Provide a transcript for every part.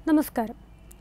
നമസ്കാരം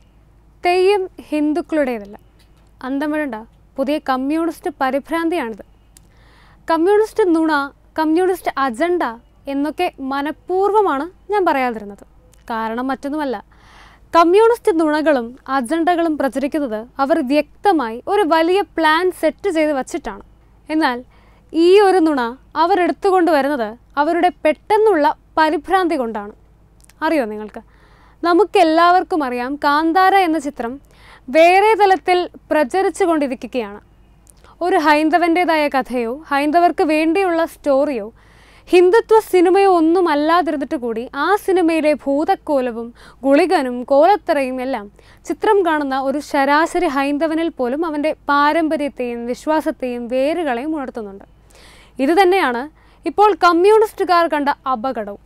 തെയ്യം ഹിന്ദുക്കളുടേതല്ല അന്തം വിടണ്ട പുതിയ കമ്മ്യൂണിസ്റ്റ് പരിഭ്രാന്തിയാണിത് കമ്മ്യൂണിസ്റ്റ് നുണ കമ്മ്യൂണിസ്റ്റ് അജണ്ട എന്നൊക്കെ മനഃപൂർവ്വമാണ് ഞാൻ പറയാതിരുന്നത് കാരണം മറ്റൊന്നുമല്ല കമ്മ്യൂണിസ്റ്റ് നുണകളും അജണ്ടകളും പ്രചരിക്കുന്നത് അവർ വ്യക്തമായി ഒരു വലിയ പ്ലാൻ സെറ്റ് ചെയ്ത് വച്ചിട്ടാണ് എന്നാൽ ഈ ഒരു നുണ അവരെടുത്തുകൊണ്ട് വരുന്നത് അവരുടെ പെട്ടെന്നുള്ള പരിഭ്രാന്തി കൊണ്ടാണ് അറിയോ നിങ്ങൾക്ക് നമുക്കെല്ലാവർക്കും അറിയാം കാന്താര എന്ന ചിത്രം വേറെ തലത്തിൽ പ്രചരിച്ചു കൊണ്ടിരിക്കുകയാണ് ഒരു ഹൈന്ദവൻ്റേതായ കഥയോ ഹൈന്ദവർക്ക് വേണ്ടിയുള്ള സ്റ്റോറിയോ ഹിന്ദുത്വ സിനിമയോ ഒന്നും അല്ലാതിരുന്നിട്ട് കൂടി ആ സിനിമയിലെ ഭൂതക്കോലവും ഗുളികനും കോലത്തറയും എല്ലാം ചിത്രം കാണുന്ന ഒരു ശരാശരി ഹൈന്ദവനിൽ പോലും അവൻ്റെ പാരമ്പര്യത്തെയും വിശ്വാസത്തെയും വേരുകളെയും ഉണർത്തുന്നുണ്ട് ഇത് തന്നെയാണ് ഇപ്പോൾ കമ്മ്യൂണിസ്റ്റുകാർ കണ്ട അപകടവും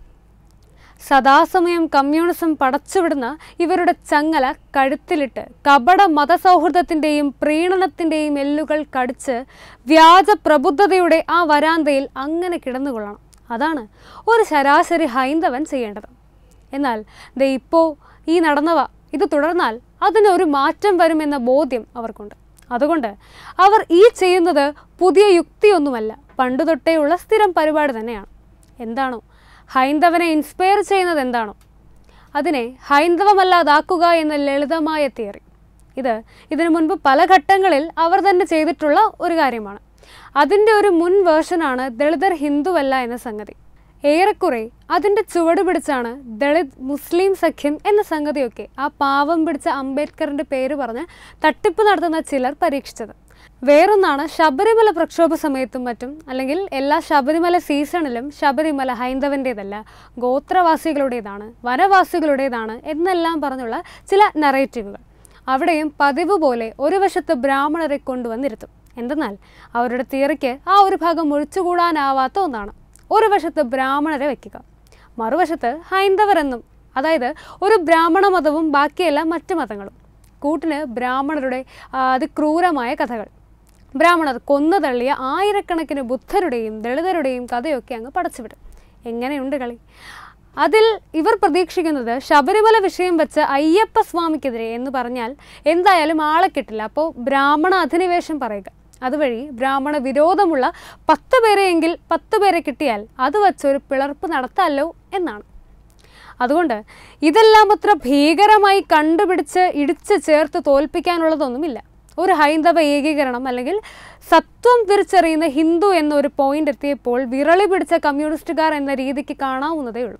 സദാസമയം കമ്മ്യൂണിസം പടച്ചുവിടുന്ന ഇവരുടെ ചങ്ങല കഴുത്തിലിട്ട് കപട മതസൗഹൃദത്തിൻ്റെയും പ്രീണനത്തിൻ്റെയും എല്ലുകൾ കടിച്ച് വ്യാജ പ്രബുദ്ധതയുടെ ആ വരാന്തയിൽ അങ്ങനെ കിടന്നുകൊള്ളണം അതാണ് ഒരു ശരാശരി ഹൈന്ദവൻ ചെയ്യേണ്ടത് എന്നാൽ ദേ ഇപ്പോൾ ഈ നടന്നവ ഇത് തുടർന്നാൽ അതിനൊരു മാറ്റം വരുമെന്ന ബോധ്യം അവർക്കുണ്ട് അതുകൊണ്ട് അവർ ഈ ചെയ്യുന്നത് പുതിയ യുക്തിയൊന്നുമല്ല പണ്ടു തൊട്ടേയുള്ള സ്ഥിരം പരിപാടി തന്നെയാണ് എന്താണോ ഹൈന്ദവനെ ഇൻസ്പയർ ചെയ്യുന്നത് എന്താണോ അതിനെ ഹൈന്ദവമല്ലാതാക്കുക എന്ന ലളിതമായ തിയറി ഇത് ഇതിനു മുൻപ് പല ഘട്ടങ്ങളിൽ അവർ തന്നെ ചെയ്തിട്ടുള്ള ഒരു കാര്യമാണ് അതിൻ്റെ ഒരു മുൻ വേർഷനാണ് ദളിതർ ഹിന്ദുവല്ല എന്ന സംഗതി ഏറെക്കുറെ അതിൻ്റെ ചുവട് പിടിച്ചാണ് ദളിത് മുസ്ലിം സഖ്യം എന്ന സംഗതിയൊക്കെ ആ പാവം പിടിച്ച അംബേദ്കറിൻ്റെ പേര് പറഞ്ഞ് തട്ടിപ്പ് നടത്തുന്ന ചിലർ പരീക്ഷിച്ചത് വേറൊന്നാണ് ശബരിമല പ്രക്ഷോഭ സമയത്തും മറ്റും അല്ലെങ്കിൽ എല്ലാ ശബരിമല സീസണിലും ശബരിമല ഹൈന്ദവൻ്റേതല്ല ഗോത്രവാസികളുടേതാണ് വനവാസികളുടേതാണ് എന്നെല്ലാം പറഞ്ഞുള്ള ചില നറേറ്റീവുകൾ അവിടെയും പതിവ് പോലെ ഒരു വശത്ത് ബ്രാഹ്മണരെ കൊണ്ടുവന്നിരുത്തും എന്തെന്നാൽ അവരുടെ തിയറിക്ക് ആ ഒരു ഭാഗം ഒഴിച്ചുകൂടാനാവാത്ത ഒന്നാണ് ഒരു വശത്ത് ബ്രാഹ്മണരെ വയ്ക്കുക മറുവശത്ത് ഹൈന്ദവരെന്നും അതായത് ഒരു ബ്രാഹ്മണ മതവും ബാക്കിയെല്ലാം മറ്റു മതങ്ങളും കൂട്ടിന് ബ്രാഹ്മണരുടെ ആ, അതിക്രൂരമായ കഥകൾ ബ്രാഹ്മണർ കൊന്നു തള്ളിയ ആയിരക്കണക്കിന് ബുദ്ധരുടെയും ദളിതരുടെയും കഥയൊക്കെ അങ്ങ് പടച്ചുവിടും എങ്ങനെയുണ്ട് കളി അതിൽ ഇവർ പ്രതീക്ഷിക്കുന്നത് ശബരിമല വിഷയം വെച്ച് അയ്യപ്പ സ്വാമിക്കെതിരെ എന്ന് പറഞ്ഞാൽ എന്തായാലും ആളെ കിട്ടില്ല അപ്പോൾ ബ്രാഹ്മണ അധിനിവേശം പറയുക അതുവഴി ബ്രാഹ്മണ വിരോധമുള്ള പത്ത് പേരെയെങ്കിൽ പത്ത് പേരെ കിട്ടിയാൽ അത് വച്ചൊരു പിളർപ്പ് നടത്താമല്ലോ എന്നാണ് അതുകൊണ്ട് ഇതെല്ലാം അത്ര ഭീകരമായി കണ്ടുപിടിച്ച് ഇടിച്ച് ചേർത്ത് തോൽപ്പിക്കാനുള്ളതൊന്നുമില്ല ഒരു ഹൈന്ദവ ഏകീകരണം അല്ലെങ്കിൽ സത്വം തിരിച്ചറിയുന്ന ഹിന്ദു എന്നൊരു പോയിന്റ് എത്തിയപ്പോൾ വിരളി പിടിച്ച കമ്മ്യൂണിസ്റ്റുകാർ എന്ന രീതിക്ക് കാണാവുന്നതേ ഉള്ളൂ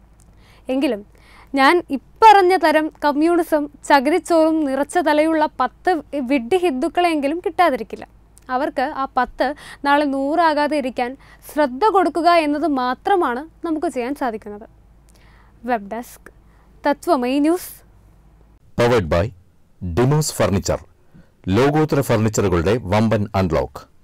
എങ്കിലും ഞാൻ ഇപ്പറഞ്ഞ തരം കമ്മ്യൂണിസം ചകിരിച്ചോറും നിറച്ച തലയുള്ള പത്ത് വിഡ്ഢി ഹിന്ദുക്കളെങ്കിലും കിട്ടാതിരിക്കില്ല അവർക്ക് ആ പത്ത് നാളെ നൂറാകാതെ ഇരിക്കാൻ ശ്രദ്ധ കൊടുക്കുക എന്നത് മാത്രമാണ് നമുക്ക് ചെയ്യാൻ സാധിക്കുന്നത് web desk Tatwamayi news powered by Dimos furniture ലോകോത്തര ഫർണിച്ചറുകളുടെ വമ്പൻ അൺലോക്ക്